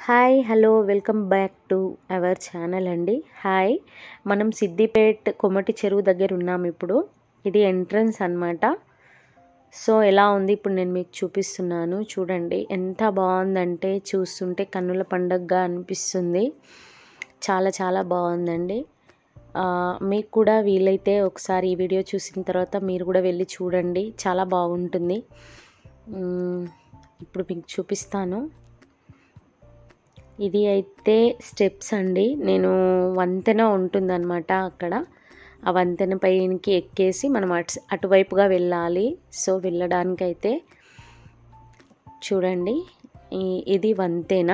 hi hello welcome back to our channel అండి hi మనం సిద్దిపేట్ కొమటి చెరువు దగ్గర ఉన్నాం ఇప్పుడు ఇది ఎంట్రన్స్ అన్నమాట సో ఎలా ఉంది ఇప్పుడు నేను మీకు చూపిస్తున్నాను చూడండి ఎంత బాగుందంటే చూస్తుంటే కన్నుల పండగగా అనిపిస్తుంది చాలా చాలా బాగుందండి ఆ, మీకు కూడా వీలైతే ఒకసారి ఈ వీడియో చూసిన తర్వాత మీరు కూడా వెళ్ళి చూడండి చాలా బాగుంటుంది మ్, ఇప్పుడు మీకు చూపిస్తాను ఇది అయితే స్టెప్స్ అండి నేను వంతెన ఉంటుందన్నమాట అక్కడ ఆ వంతెన పైనకి ఎక్కేసి మనం అటు అటువైపుగా వెళ్ళాలి సో వెళ్ళడానికైతే చూడండి ఈ- ఇది వంతెన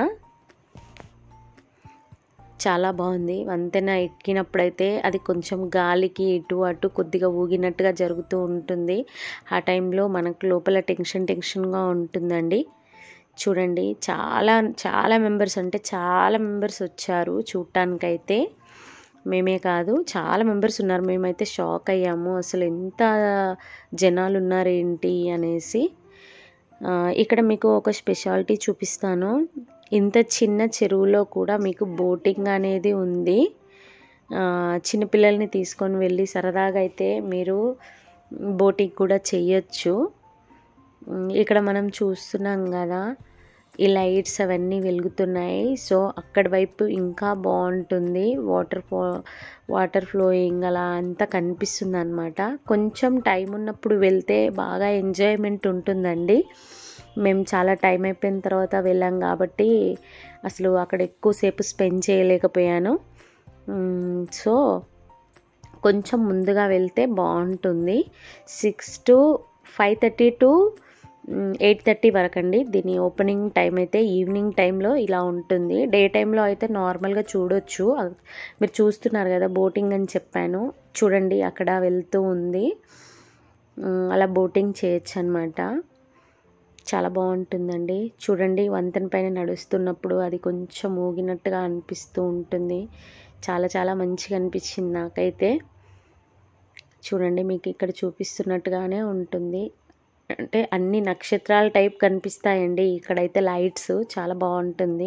చాలా బాగుంది వంతెన ఎక్కినప్పుడైతే అది కొంచెం గాలికి ఇటు అటు కొద్దిగా ఊగినట్టుగా జరుగుతూ ఉంటుంది ఆ టైంలో మనకు లోపల టెన్షన్ టెన్షన్గా ఉంటుందండి చూడండి చాలా చాలా మెంబర్స్ అంటే చాలా మెంబర్స్ వచ్చారు చూడటానికైతే మేమే కాదు చాలా మెంబర్స్ ఉన్నారు మేమైతే షాక్ అయ్యాము అసలు ఎంత జనాలు ఉన్నారు ఏంటి అనేసి ఆ, ఇక్కడ మీకు ఒక స్పెషాలిటీ చూపిస్తాను ఇంత చిన్న చెరువులో కూడా మీకు బోటింగ్ అనేది ఉంది ఆ, చిన్నపిల్లల్ని తీసుకొని వెళ్ళి సరదాగా అయితే మీరు బోటింగ్ కూడా చెయ్యొచ్చు ఉమ్, ఇక్కడ మనం చూస్తున్నాం కదా ఈ లైట్స్ అవన్నీ వెలుగుతున్నాయి సో అక్కడి వైపు ఇంకా బాగుంటుంది వాటర్ ఫో వాటర్ ఫ్లోయింగ్ అలా అంతా కనిపిస్తుంది అనమాట కొంచెం టైం ఉన్నప్పుడు వెళ్తే బాగా ఎంజాయ్మెంట్ ఉంటుందండి మేము చాలా టైం అయిపోయిన తర్వాత వెళ్ళాం కాబట్టి అసలు అక్కడ ఎక్కువసేపు స్పెండ్ చేయలేకపోయాను ఉమ్, సో కొంచెం ముందుగా వెళ్తే బాగుంటుంది six to five thirty to eight thirty వరకు అండి దీని ఓపెనింగ్ టైం అయితే ఈవినింగ్ టైంలో ఇలా ఉంటుంది డే టైంలో అయితే నార్మల్గా చూడొచ్చు అ- మీరు చూస్తున్నారు కదా బోటింగ్ అని చెప్పాను చూడండి అక్కడ వెళ్తూ ఉంది ఉమ్, అలా బోటింగ్ చేయొచ్చు అనమాట చాలా బాగుంటుందండి చూడండి వంతెన పైన నడుస్తున్నప్పుడు అది కొంచెం ఊగినట్టుగా అనిపిస్తూ ఉంటుంది చాలా చాలా మంచిగా అనిపించింది నాకైతే చూడండి మీకు ఇక్కడ చూపిస్తున్నట్టుగానే ఉంటుంది అంటే అన్ని నక్షత్రాల టైప్ కనిపిస్తాయండి ఇక్కడైతే లైట్స్ చాలా బాగుంటుంది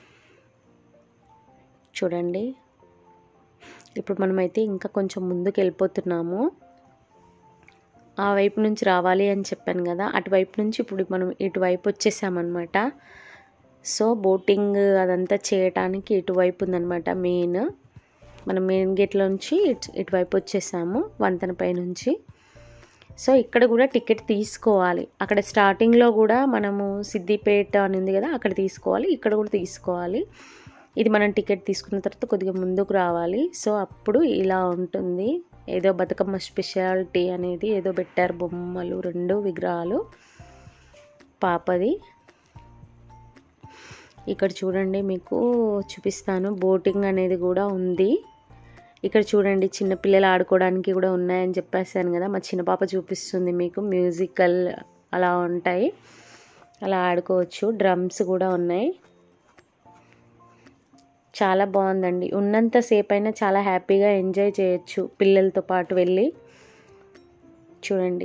చూడండి ఇప్పుడు మనమైతే ఇంకా కొంచెం ముందుకు వెళ్ళిపోతున్నాము ఆ వైపు నుంచి రావాలి అని చెప్పాను కదా అటువైపు నుంచి ఇప్పుడు మనం ఇటువైపు వచ్చేసామన్నమాట సో బోటింగ్ అదంతా చేయటానికి ఇటువైపు ఉందన్నమాట మెయిన్ మనం మెయిన్ గేట్లో నుంచి ఇటు ఇటువైపు వచ్చేసాము వంతెన పై నుంచి సో ఇక్కడ కూడా టికెట్ తీసుకోవాలి అక్కడ స్టార్టింగ్లో కూడా మనము సిద్దిపేట అని ఉంది కదా అక్కడ తీసుకోవాలి ఇక్కడ కూడా తీసుకోవాలి ఇది మనం టికెట్ తీసుకున్న తర్వాత కొద్దిగా ముందుకు రావాలి సో అప్పుడు ఇలా ఉంటుంది ఏదో బతుకమ్మ స్పెషాలిటీ అనేది ఏదో పెట్టారు బొమ్మలు రెండు విగ్రహాలు పాపది ఇక్కడ చూడండి మీకు చూపిస్తాను బోటింగ్ అనేది కూడా ఉంది ఇక్కడ చూడండి చిన్న పిల్లలు ఆడుకోవడానికి కూడా ఉన్నాయని చెప్పేసాను కదా మా చిన్న పాప చూపిస్తుంది మీకు మ్యూజికల్ అలా ఉంటాయి అలా ఆడుకోవచ్చు డ్రమ్స్ కూడా ఉన్నాయి చాలా బాగుందండి ఉన్నంతసేపు అయినా చాలా హ్యాపీగా ఎంజాయ్ చేయొచ్చు పిల్లలతో పాటు వెళ్ళి చూడండి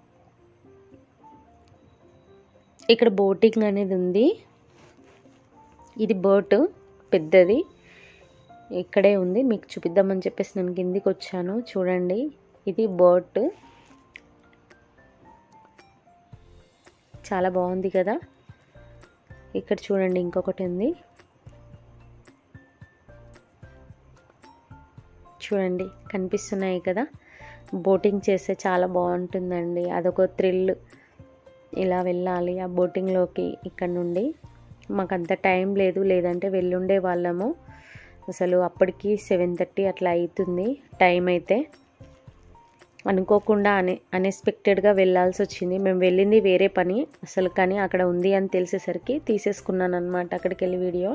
ఇక్కడ బోటింగ్ అనేది ఉంది ఇది బోట్ పెద్దది ఇక్కడే ఉంది మీకు చూపిద్దామని చెప్పేసి నేను కిందికి వచ్చాను చూడండి ఇది బోట్ చాలా బాగుంది కదా ఇక్కడ చూడండి ఇంకొకటి ఉంది చూడండి కనిపిస్తున్నాయి కదా బోటింగ్ చేస్తే చాలా బాగుంటుందండి అదొక థ్రిల్ ఇలా వెళ్ళాలి ఆ బోటింగ్లోకి ఇక్కడ నుండి మాకు అంత టైం లేదు లేదంటే వెళ్ళుండే వాళ్ళము అసలు అప్పటికి సెవెన్ థర్టీ అట్లా అవుతుంది టైం అయితే అనుకోకుండా అనే అన్ఎక్స్పెక్టెడ్గా వెళ్ళాల్సి వచ్చింది మేము వెళ్ళింది వేరే పని అసలు కానీ అక్కడ ఉంది అని తెలిసేసరికి తీసేసుకున్నాను అనమాట అక్కడికి వెళ్ళి వీడియో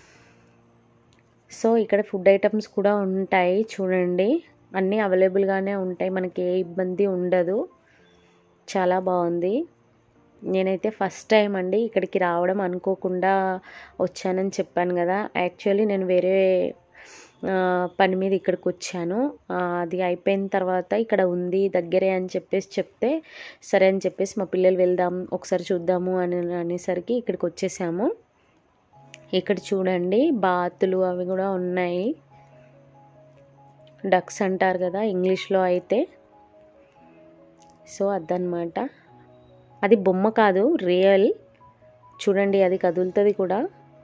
సో ఇక్కడ ఫుడ్ ఐటమ్స్ కూడా ఉంటాయి చూడండి అన్నీ అవైలబుల్గానే ఉంటాయి మనకి ఏ ఇబ్బంది ఉండదు చాలా బాగుంది నేనైతే ఫస్ట్ టైం అండి ఇక్కడికి రావడం అనుకోకుండా వచ్చానని చెప్పాను కదా యాక్చువల్లీ నేను వేరే ఆ, పని మీద ఇక్కడికి వచ్చాను ఆ, అది అయిపోయిన తర్వాత ఇక్కడ ఉంది దగ్గరే అని చెప్పేసి చెప్తే సరే అని చెప్పేసి మా పిల్లలు వెళ్దాం ఒకసారి చూద్దాము అని అనేసరికి ఇక్కడికి వచ్చేసాము ఇక్కడ చూడండి బాతులు అవి కూడా ఉన్నాయి డక్స్ అంటారు కదా ఇంగ్లీష్లో అయితే సో అదనమాట అది బొమ్మ కాదు రియల్ చూడండి అది కదులుతుంది కూడా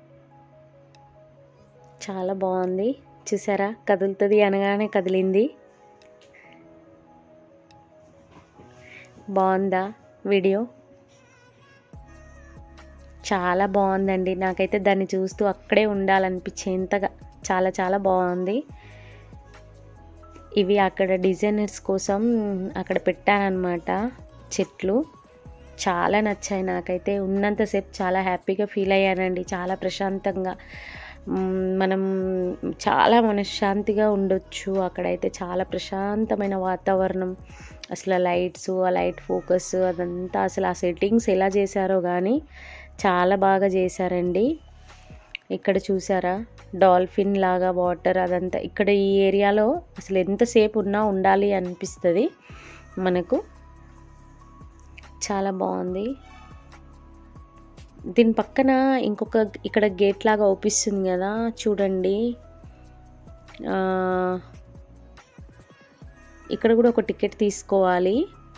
చాలా బాగుంది చూసారా కదులుతుంది అనగానే కదిలింది బాగుందా వీడియో చాలా బాగుందండి నాకైతే దాన్ని చూస్తూ అక్కడే ఉండాలనిపించేంతగా చాలా చాలా బాగుంది ఇవి అక్కడ డిజైనర్స్ కోసం అక్కడ పెట్టానన్నమాట చెట్లు చాలా నచ్చాయి నాకైతే ఉన్నంతసేపు చాలా హ్యాపీగా ఫీల్ అయ్యానండి చాలా ప్రశాంతంగా మనం చాలా మనశ్శాంతిగా ఉండొచ్చు అక్కడైతే చాలా ప్రశాంతమైన వాతావరణం అసలు లైట్స్ ఆ లైట్ ఫోకస్ అదంతా అసలు ఆ సెట్టింగ్స్ ఎలా చేశారో కానీ చాలా బాగా చేశారండి ఇక్కడ చూసారా డాల్ఫిన్ లాగా వాటర్ అదంతా ఇక్కడ ఈ ఏరియాలో అసలు ఎంతసేపు ఉన్నా ఉండాలి అనిపిస్తుంది మనకు చాలా బాగుంది దీని పక్కన ఇంకొక ఇక్కడ గేట్ లాగా ఓపిస్తుంది కదా చూడండి ఇక్కడ కూడా ఒక టికెట్ తీసుకోవాలి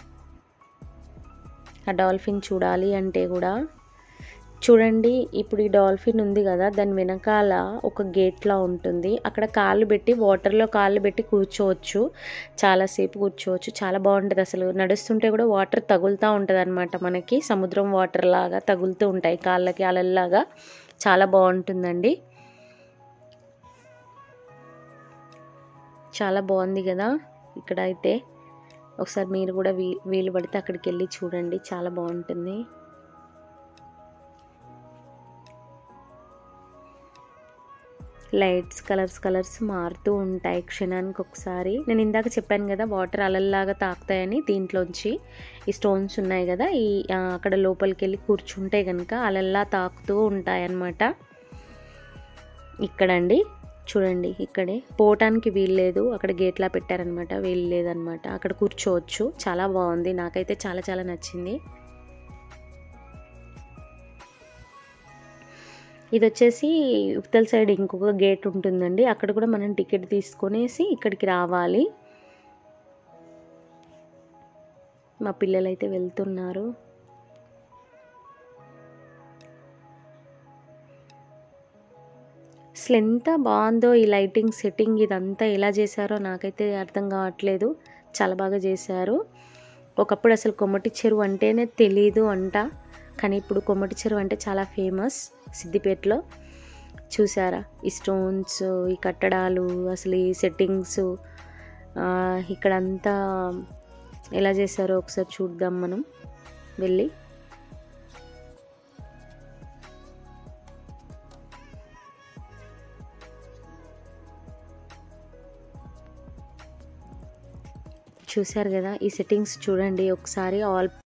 ఆ డాల్ఫిన్ చూడాలి అంటే కూడా చూడండి ఇప్పుడు ఈ డాల్ఫిన్ ఉంది కదా దాని వెనకాల ఒక గేట్లా ఉంటుంది అక్కడ కాళ్ళు పెట్టి వాటర్లో కాళ్ళు పెట్టి కూర్చోవచ్చు చాలాసేపు కూర్చోవచ్చు చాలా బాగుంటుంది అసలు నడుస్తుంటే కూడా వాటర్ తగులుతూ ఉంటుంది అనమాట మనకి సముద్రం వాటర్ లాగా తగులుతూ ఉంటాయి కాళ్ళకి అలల్లాగా చాలా బాగుంటుందండి చాలా బాగుంది కదా ఇక్కడ అయితే ఒకసారి మీరు కూడా వీ వీలు పడితే అక్కడికి వెళ్ళి చూడండి చాలా బాగుంటుంది లైట్స్ కలర్స్ కలర్స్ మారుతూ ఉంటాయి క్షణానికి ఒకసారి నేను ఇందాక చెప్పాను కదా వాటర్ అలల్లాగా తాకుతాయని దీంట్లోంచి ఈ స్టోన్స్ ఉన్నాయి కదా ఈ అక్కడ లోపలికి వెళ్ళి కూర్చుంటే కనుక అలల్లా తాకుతూ ఉంటాయి అన్నమాట ఇక్కడండి చూడండి ఇక్కడే పోవటానికి వీల్లేదు అక్కడ గేట్లా పెట్టారనమాట వీలు లేదనమాట అక్కడ కూర్చోవచ్చు చాలా బాగుంది నాకైతే చాలా చాలా నచ్చింది ఇది వచ్చేసి ఉత్తల్ సైడ్ ఇంకొక గేట్ ఉంటుందండి అక్కడ కూడా మనం టికెట్ తీసుకొనేసి ఇక్కడికి రావాలి మా పిల్లలు అయితే వెళ్తున్నారు అసలు ఎంత బాగుందో ఈ లైటింగ్ సెట్టింగ్ ఇదంతా ఎలా చేశారో నాకైతే అర్థం కావట్లేదు చాలా బాగా చేశారు ఒకప్పుడు అసలు కొమ్మటి చెరువు అంటేనే తెలీదు అంట కానీ ఇప్పుడు కొమ్మటి చెరువు అంటే చాలా ఫేమస్ సిద్దిపేటలో చూసారా ఈ స్టోన్స్ ఈ కట్టడాలు అసలు ఈ సెట్టింగ్స్ ఇక్కడంతా ఎలా చేశారో ఒకసారి చూద్దాం మనం వెళ్ళి చూశారు కదా ఈ సెట్టింగ్స్ చూడండి ఒకసారి ఆల్